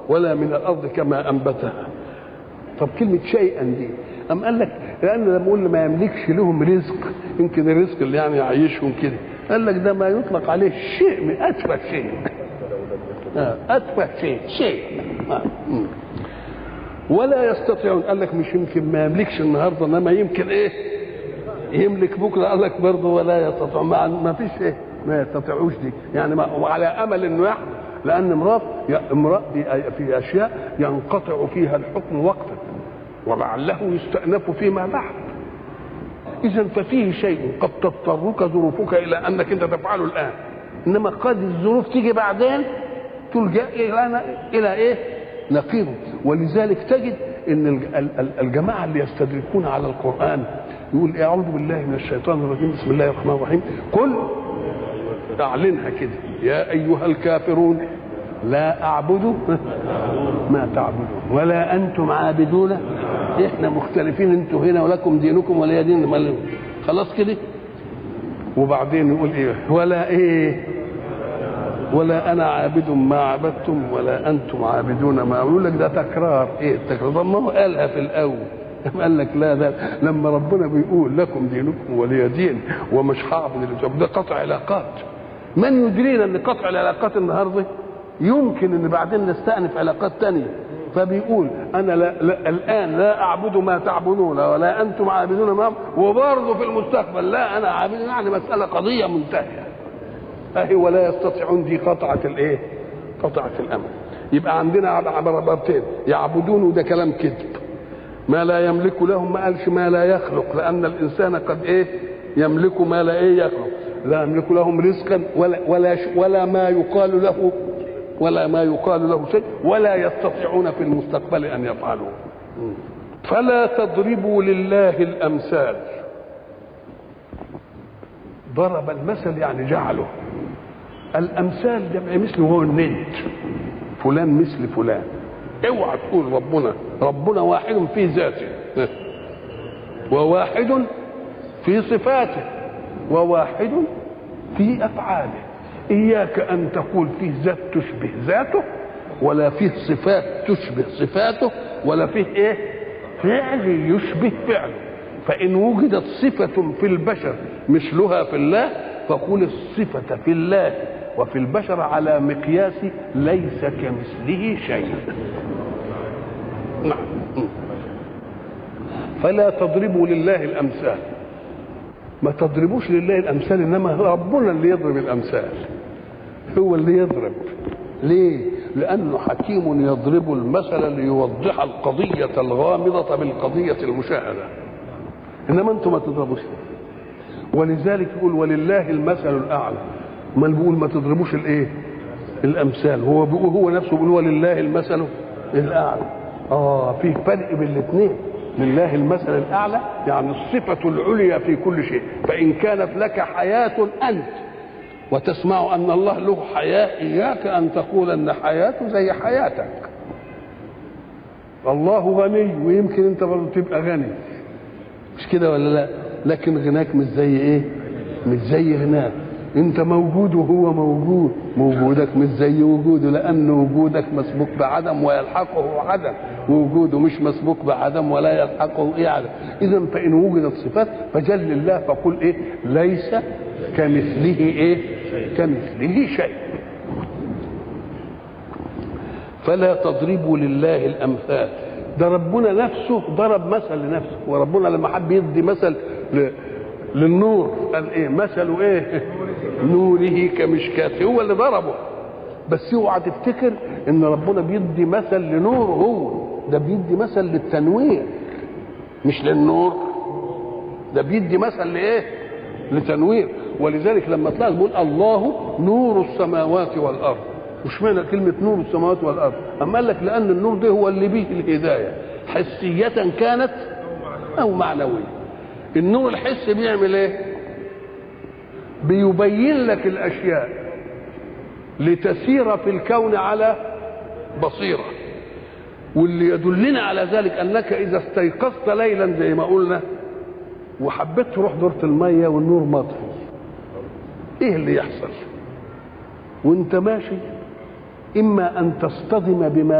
ولا من الارض كما انبتها طب كلمه شيئا دي أم قال لك لأن لما قلنا ما يملكش لهم رزق يمكن الرزق اللي يعني يعيشهم كده قال لك ده ما يطلق عليه شيء من أتفه شيء آه، أتفه شيء شيء آه. مم. ولا يستطيعون قال لك مش يمكن ما يملكش النهارده انما يمكن ايه يملك بكره قال لك برضه ولا يستطيع ما, ما فيش ايه ما يستطيعوش دي يعني ما وعلى امل انه يحصل لان امراه امراه في اشياء ينقطع فيها الحكم وقتا ولعله يستأنف فيما بعد إذا ففيه شيء قد تضطرك ظروفك إلى أنك أنت تفعله الآن إنما قد الظروف تيجي بعدين تلجأ إلى إلى إيه؟ نقيضه ولذلك تجد ان الجماعه اللي يستدركون على القران يقول اعوذ بالله من الشيطان الرجيم بسم الله الرحمن الرحيم قل اعلنها كده يا ايها الكافرون لا اعبد ما تعبدون ولا انتم عابدون احنا مختلفين انتوا هنا ولكم دينكم ولي دين خلاص كده وبعدين يقول ايه ولا ايه ولا انا عابد ما عبدتم ولا انتم عابدون ما يقول لك ده تكرار ايه التكرار طب ما هو قالها في الاول قال لك لا ده لما ربنا بيقول لكم دينكم ولي دين ومش هعبد اللي ده قطع علاقات من يدرينا ان قطع العلاقات النهارده يمكن ان بعدين نستأنف علاقات تانية فبيقول انا لا, لا الان لا اعبد ما تعبدون ولا انتم عابدون ما وبرضه في المستقبل لا انا عابد يعني مساله قضيه منتهيه اهي ولا يستطيعون دي قطعه الايه؟ قطعه الامل يبقى عندنا عبارتين يعبدون وده كلام كذب ما لا يملك لهم ما قالش ما لا يخلق لان الانسان قد ايه؟ يملك ما لا ايه يخلق لا يملك لهم رزقا ولا ولا ولا ما يقال له ولا ما يقال له شيء ولا يستطيعون في المستقبل ان يفعلوا فلا تضربوا لله الامثال ضرب المثل يعني جعله الامثال جمع مثل هو الند فلان مثل فلان اوعى تقول ربنا ربنا واحد في ذاته وواحد في صفاته وواحد في افعاله اياك ان تقول فيه ذات تشبه ذاته ولا فيه صفات تشبه صفاته ولا فيه ايه فعل يشبه فعله فان وجدت صفه في البشر مثلها في الله فقول الصفه في الله وفي البشر على مقياس ليس كمثله شيء نعم فلا تضربوا لله الامثال ما تضربوش لله الامثال انما ربنا اللي يضرب الامثال هو اللي يضرب ليه لانه حكيم يضرب المثل ليوضح القضيه الغامضه بالقضيه المشاهده انما انتم ما تضربوش ولذلك يقول ولله المثل الاعلى ما بيقول ما تضربوش الايه الامثال هو بيقول هو نفسه بيقول ولله المثل الاعلى اه في فرق بين الاثنين لله المثل الاعلى يعني الصفه العليا في كل شيء فان كانت لك حياه انت وتسمع ان الله له حياه اياك ان تقول ان حياته زي حياتك الله غني ويمكن انت برضه تبقى غني مش كده ولا لا لكن غناك مش زي ايه مش زي غناك انت موجود وهو موجود وجودك مش زي وجوده لان وجودك مسبوق بعدم ويلحقه عدم ووجوده مش مسبوق بعدم ولا يلحقه ايه عدم اذا فان وجدت صفات فجل الله فقل ايه ليس كمثله ايه كمثله شيء فلا تضربوا لله الامثال ده ربنا نفسه ضرب مثل لنفسه وربنا لما حب يدي مثل ل... للنور قال ايه مثل ايه نوره كمشكاة هو اللي ضربه بس اوعى تفتكر ان ربنا بيدي مثل لنور هو ده بيدي مثل للتنوير مش للنور ده بيدي مثل لايه لتنوير ولذلك لما طلع بيقول الله نور السماوات والارض مش معنى كلمة نور السماوات والأرض أما قال لك لأن النور ده هو اللي به الهداية حسية كانت أو معنوية النور الحسي بيعمل ايه بيبين لك الاشياء لتسير في الكون على بصيره واللي يدلنا على ذلك انك اذا استيقظت ليلا زي ما قلنا وحبيت تروح دورة المية والنور مطفي ايه اللي يحصل وانت ماشي اما ان تصطدم بما